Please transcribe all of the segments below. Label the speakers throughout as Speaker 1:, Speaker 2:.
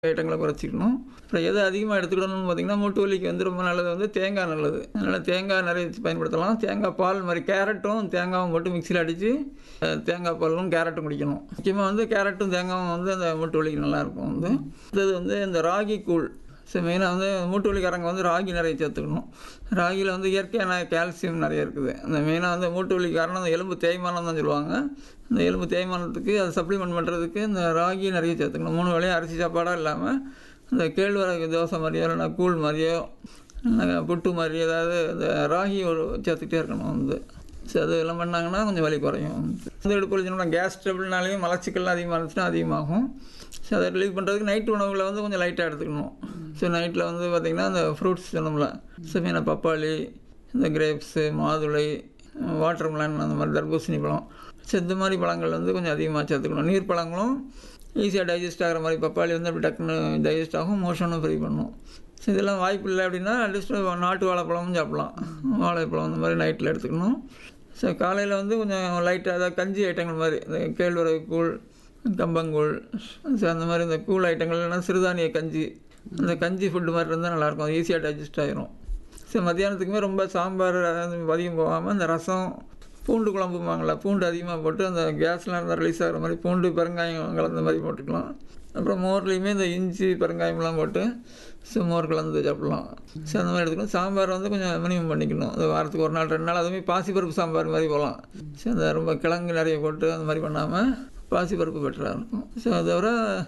Speaker 1: ஐட்டங்களை குறைச்சிக்கணும் அப்புறம் எது அதிகமாக எடுத்துக்கணும்னு பார்த்தீங்கன்னா மூட்டு வலிக்கு வந்து ரொம்ப நல்லது வந்து தேங்காய் நல்லது அதனால் தேங்காய் நிறைய வச்சு பயன்படுத்தலாம் தேங்காய் பால் மாதிரி கேரட்டும் தேங்காயும் போட்டு மிக்சியில் அடித்து தேங்காய் பாலும் கேரட்டும் குடிக்கணும் முக்கியமாக வந்து கேரட்டும் தேங்காயும் வந்து அந்த மூட்டு வலிக்கு நல்லாயிருக்கும் வந்து அடுத்தது வந்து இந்த ராகி கூழ் ஸோ மெயினாக வந்து மூட்டு வலிக்காரங்க வந்து ராகி நிறைய சேர்த்துக்கணும் ராகியில் வந்து இயற்கையான கால்சியம் நிறைய இருக்குது அந்த மெயினாக வந்து மூட்டு வலி காரணம் அந்த எலும்பு தேய்மானம் தான் சொல்லுவாங்க இந்த எலும்பு தேய்மானத்துக்கு அதை சப்ளிமெண்ட் பண்ணுறதுக்கு இந்த ராகி நிறைய சேர்த்துக்கணும் மூணு வேளையும் அரிசி சாப்பாடாக இல்லாமல் இந்த கேழ்வரகு தோசை மாதிரியோ இல்லைன்னா கூழ் மாதிரியோ இல்லைன்னா புட்டு மாதிரி ஏதாவது இந்த ராகி ஒரு சேர்த்துக்கிட்டே இருக்கணும் வந்து ஸோ அது எல்லாம் பண்ணாங்கன்னா கொஞ்சம் வலி குறையும் வந்து எடுப்பு வலிச்சுனா கேஸ் ட்ரபிள்னாலையும் மலச்சிக்கல்லாம் அதிகமாக இருந்துச்சுன்னா அதிகமாகும் ஸோ அதை ரிலீவ் பண்ணுறதுக்கு நைட் உணவுகளை வந்து கொஞ்சம் லைட்டாக எடுத்துக்கணும் ஸோ நைட்டில் வந்து பார்த்திங்கன்னா அந்த ஃப்ரூட்ஸ் சொன்னோம்ல ஸோ மீன பப்பாளி இந்த கிரேப்ஸு மாதுளை வாட்டர் மிலன் அந்த மாதிரி தர்பூசணி பழம் ஸோ இந்த மாதிரி பழங்கள் வந்து கொஞ்சம் அதிகமாக சேர்த்துக்கணும் நீர் பழங்களும் ஈஸியாக டைஜஸ்ட் ஆகிற மாதிரி பப்பாளி வந்து அப்படி டக்குன்னு டைஜஸ்ட் ஆகும் மோஷனும் ஃப்ரீ பண்ணும் ஸோ இதெல்லாம் வாய்ப்பு இல்லை அப்படின்னா அட்லீஸ்ட் நாட்டு வாழைப்பழமும் சாப்பிட்லாம் வாழைப்பழம் அந்த மாதிரி நைட்டில் எடுத்துக்கணும் ஸோ காலையில் வந்து கொஞ்சம் லைட்டாக அதாவது கஞ்சி ஐட்டங்கள் மாதிரி இந்த கேழ்வரகு கூழ் கம்பங்கூழ் ஸோ அந்த மாதிரி இந்த கூழ் ஐட்டங்கள் இல்லைன்னா சிறுதானிய கஞ்சி அந்த கஞ்சி ஃபுட்டு மாதிரி இருந்தால் நல்லாயிருக்கும் அது ஈஸியாக டைஜஸ்ட் ஆகிரும் ஸோ மத்தியானத்துக்குமே ரொம்ப சாம்பார் அதிகம் போகாமல் இந்த ரசம் பூண்டு குழம்புமாங்களா பூண்டு அதிகமாக போட்டு அந்த கேஸ்லாம் இருந்தால் ரிலீஸ் ஆகிற மாதிரி பூண்டு பெருங்காயம் கலந்த மாதிரி போட்டுக்கலாம் அப்புறம் மோர்லேயுமே இந்த இஞ்சி பெருங்காயம்லாம் போட்டு ஸோ மோர் கலந்து சாப்பிட்லாம் ஸோ அந்த மாதிரி எடுத்துக்கணும் சாம்பார் வந்து கொஞ்சம் மினிமம் பண்ணிக்கணும் அது வாரத்துக்கு ஒரு நாள் ரெண்டு நாள் அதுவுமே பாசிப்பருப்பு சாம்பார் மாதிரி போகலாம் ஸோ அந்த ரொம்ப கிழங்கு நிறைய போட்டு அந்த மாதிரி பண்ணாமல் பாசிப்பருப்பு பெட்டராக இருக்கும் ஸோ அதை தவிர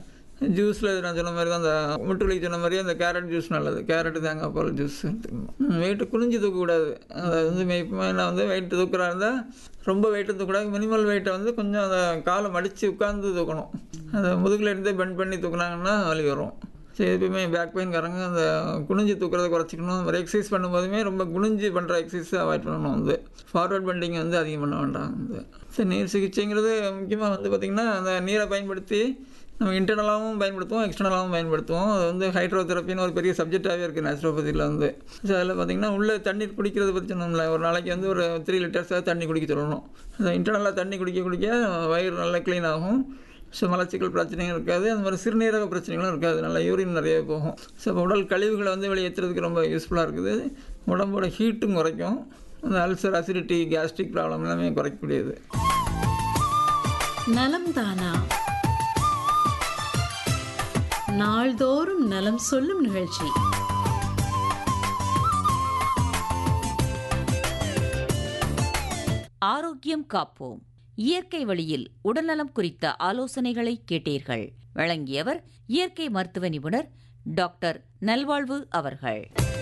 Speaker 1: ஜூஸில் நான் சொன்ன மாதிரி தான் அந்த முட்டுலிக்கு சொன்ன மாதிரி அந்த கேரட் ஜூஸ் நல்லது கேரட் தேங்காய் பால் ஜூஸ் எடுத்துக்கணும் வெயிட்டு குனிஞ்சு தூக்கக்கூடாது அதாவது வந்து மெய்ப்பமாக வந்து வெயிட் தூக்குறா இருந்தால் ரொம்ப வெயிட்டு தூக்கக்கூடாது மினிமல் வெயிட்டை வந்து கொஞ்சம் அந்த காலை மடித்து உட்காந்து தூக்கணும் அதை முதுகில் இருந்தே பெண்ட் பண்ணி தூக்குனாங்கன்னா வலி வரும் சரி எப்பயுமே பேக் பெயின்காரங்க அந்த குனிஞ்சு தூக்குறதை குறைச்சிக்கணும் அந்த மாதிரி எக்ஸசைஸ் பண்ணும்போதுமே ரொம்ப குனிஞ்சு பண்ணுற எக்ஸசைஸை அவாய்ட் பண்ணணும் வந்து ஃபார்வர்ட் பெண்டிங் வந்து அதிகம் பண்ண வேண்டாம் வந்து சரி நீர் சிகிச்சைங்கிறது முக்கியமாக வந்து பார்த்திங்கன்னா அந்த நீரை பயன்படுத்தி நம்ம இன்டர்னலாகவும் பயன்படுத்துவோம் எக்ஸ்டர்னலாகவும் பயன்படுத்துவோம் அது வந்து ஹைட்ரோதெரப்பின்னு ஒரு பெரிய சப்ஜெக்டாகவே இருக்குது நேச்சுரோபதியில் வந்து ஸோ அதில் பார்த்திங்கன்னா உள்ளே தண்ணீர் குடிக்கிறத பற்றி சொன்னோம்ல ஒரு நாளைக்கு வந்து ஒரு த்ரீ லிட்டர்ஸாக தண்ணி குடிக்க சொல்லணும் அந்த இன்டர்னலாக தண்ணி குடிக்க குடிக்க வயிறு நல்லா க்ளீன் ஆகும் ஸோ மலச்சிக்கல் பிரச்சனையும் இருக்காது அந்த மாதிரி சிறுநீரக பிரச்சனைகளும் இருக்காது நல்லா யூரின் நிறைய போகும் ஸோ இப்போ உடல் கழிவுகளை வந்து வெளியேற்றுறதுக்கு ரொம்ப யூஸ்ஃபுல்லாக இருக்குது உடம்போட ஹீட்டும் குறைக்கும் அந்த அல்சர் அசிடிட்டி கேஸ்ட்ரிக் ப்ராப்ளம் எல்லாமே குறைக்கக்கூடியது
Speaker 2: நலம் தானா நாள்தோறும் நலம் சொல்லும் நிகழ்ச்சி
Speaker 3: ஆரோக்கியம் காப்போம் இயற்கை வழியில் உடல்நலம் குறித்த ஆலோசனைகளை கேட்டீர்கள் வழங்கியவர் இயற்கை மருத்துவ நிபுணர் டாக்டர் நல்வாழ்வு அவர்கள்